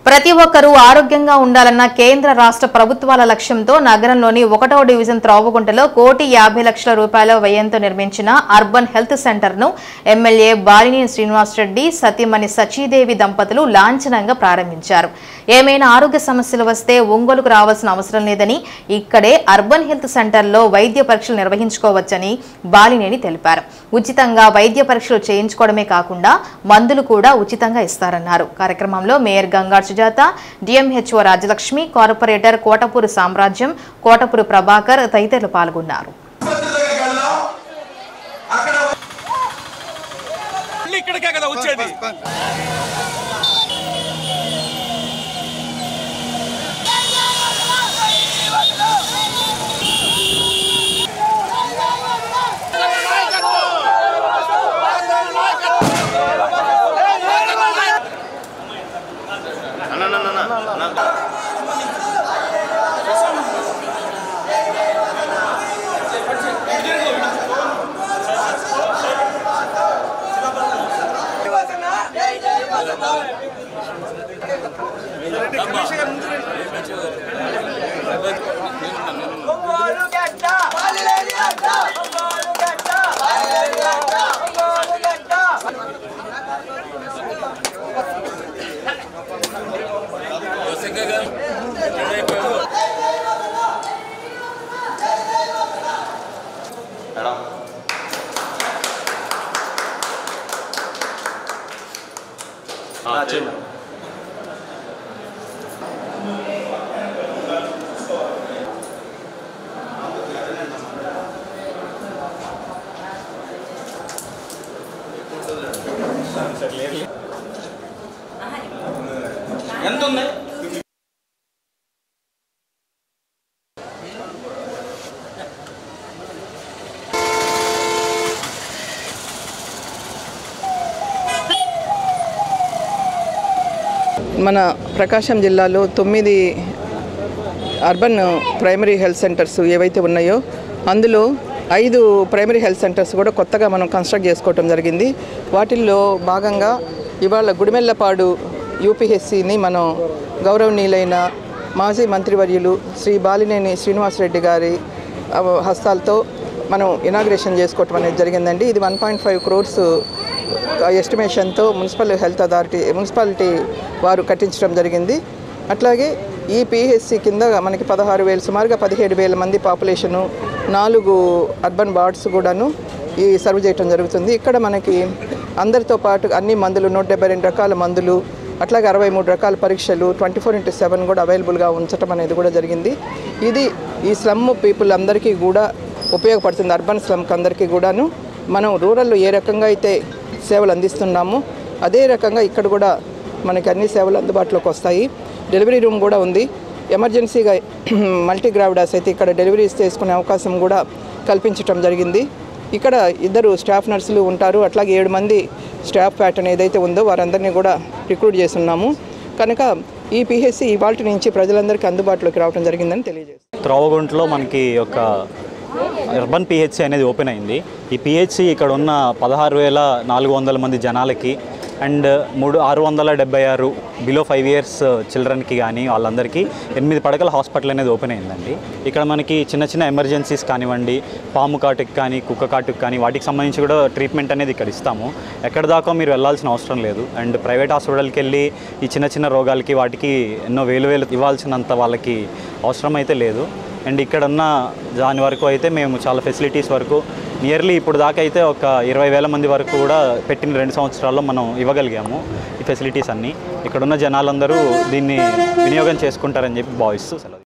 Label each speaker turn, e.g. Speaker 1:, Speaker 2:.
Speaker 1: ప్రతి ఒక్కరూ ఆరోగ్యంగా ఉండాలన్న కేంద్ర రాష్ట్ర ప్రభుత్వాల లక్ష్యంతో నగరంలోని ఒకటో డివిజన్ త్రోవగుంటలో కోటి యాభై లక్షల రూపాయల వ్యయంతో నిర్మించిన అర్బన్ హెల్త్ సెంటర్ ను ఎమ్మెల్యే బాలినేని శ్రీనివాసరెడ్డి సతీమణి సచీదేవి దంపతులు లాంఛనంగా ప్రారంభించారు ఏమైనా ఆరోగ్య సమస్యలు వస్తే ఒంగోలుకు రావాల్సిన అవసరం లేదని ఇక్కడే అర్బన్ హెల్త్ సెంటర్లో వైద్య పరీక్షలు నిర్వహించుకోవచ్చని బాలినేని తెలిపారు ఉచితంగా వైద్య పరీక్షలు చేయించుకోవడమే కాకుండా మందులు కూడా ఉచితంగా ఇస్తారన్నారు కార్యక్రమంలో mayor Gangad Sujatha DMHO Rajalakshmi corporator Kotapuru Samrajyam Kotapuru Prabhakar తదితరులు పాల్గొన్నారు
Speaker 2: మళ్ళీ ఇక్కడికే కదా వచ్చేది ఎంత ఉంది
Speaker 3: మన ప్రకాశం జిల్లాలో తొమ్మిది అర్బన్ ప్రైమరీ హెల్త్ సెంటర్స్ ఏవైతే ఉన్నాయో అందులో ఐదు ప్రైమరీ హెల్త్ సెంటర్స్ కూడా కొత్తగా మనం కన్స్ట్రక్ట్ చేసుకోవటం జరిగింది వాటిల్లో భాగంగా ఇవాళ గుడిమెల్లపాడు యూపీహెచ్సిని మనం గౌరవనీయులైన మాజీ మంత్రివర్యులు శ్రీ బాలినేని శ్రీనివాసరెడ్డి గారి ఆ, హస్తాలతో మనం ఇనాగ్రేషన్ చేసుకోవటం అనేది జరిగిందండి ఇది వన్ పాయింట్ ఫైవ్ క్రోర్స్ ఎస్టిమేషన్తో మున్సిపల్ హెల్త్ అథారిటీ మున్సిపాలిటీ వారు కట్టించడం జరిగింది అట్లాగే ఈ పిహెచ్సి కింద మనకి పదహారు వేలు సుమారుగా పదిహేడు వేల మంది పాపులేషను నాలుగు అర్బన్ వార్డ్స్ కూడాను ఈ సర్వ్ చేయటం జరుగుతుంది ఇక్కడ మనకి అందరితో పాటు అన్ని మందులు నూట డెబ్బై రెండు రకాల మందులు అట్లాగే అరవై మూడు రకాల పరీక్షలు ట్వంటీ ఫోర్ ఇంటూ సెవెన్ కూడా అవైలబుల్గా ఉంచడం అనేది కూడా జరిగింది ఇది ఈ స్లమ్ పీపుల్ అందరికీ కూడా ఉపయోగపడుతుంది అర్బన్ స్లమ్కి అందరికీ కూడాను మనం రూరల్లో ఏ రకంగా అయితే సేవలు అందిస్తున్నామో అదే రకంగా ఇక్కడ కూడా మనకి అన్ని సేవలు అందుబాటులోకి వస్తాయి డెలివరీ రూమ్ కూడా ఉంది ఎమర్జెన్సీగా మల్టీ గ్రావిడాస్ అయితే ఇక్కడ డెలివరీస్ చేసుకునే అవకాశం కూడా కల్పించటం జరిగింది ఇక్కడ ఇద్దరు స్టాఫ్ నర్సులు ఉంటారు అట్లాగే ఏడు మంది స్టాఫ్ ప్యాటర్న్ ఏదైతే ఉందో వారందరినీ కూడా రిక్రూట్ చేస్తున్నాము కనుక ఈ పిహెచ్సి ఇవాళ నుంచి ప్రజలందరికీ అందుబాటులోకి రావడం జరిగిందని తెలియజేస్తాను
Speaker 4: త్రోవగుంటలో మనకి ఒక అర్బన్ పిహెచ్సి అనేది ఓపెన్ అయింది ఈ పిహెచ్సి ఇక్కడ ఉన్న పదహారు వేల నాలుగు వందల మంది జనాలకి అండ్ మూడు ఆరు వందల డెబ్బై ఆరు బిలో ఫైవ్ ఇయర్స్ చిల్డ్రన్కి కానీ వాళ్ళందరికీ ఎనిమిది పడకల హాస్పిటల్ అనేది ఓపెన్ అయిందండి ఇక్కడ మనకి చిన్న చిన్న ఎమర్జెన్సీస్ కానివ్వండి పాము కాటుకి కానీ కుక్క కాటుకి కానీ వాటికి సంబంధించి కూడా ట్రీట్మెంట్ అనేది ఇక్కడ ఇస్తాము ఎక్కడ దాకా మీరు వెళ్ళాల్సిన అవసరం లేదు అండ్ ప్రైవేట్ హాస్పిటల్కి వెళ్ళి ఈ చిన్న చిన్న రోగాలకి వాటికి ఎన్నో వేలు వేలు ఇవ్వాల్సినంత వాళ్ళకి అవసరం అయితే లేదు అండ్ ఇక్కడ ఉన్న దాని వరకు అయితే మేము చాలా ఫెసిలిటీస్ వరకు నియర్లీ ఇప్పుడు దాకా అయితే ఒక ఇరవై వేల మంది వరకు కూడా పెట్టిన రెండు సంవత్సరాల్లో మనం ఇవ్వగలిగాము ఈ ఫెసిలిటీస్ అన్నీ ఇక్కడున్న జనాలందరూ దీన్ని వినియోగం చేసుకుంటారని చెప్పి భావిస్తూ సెలవు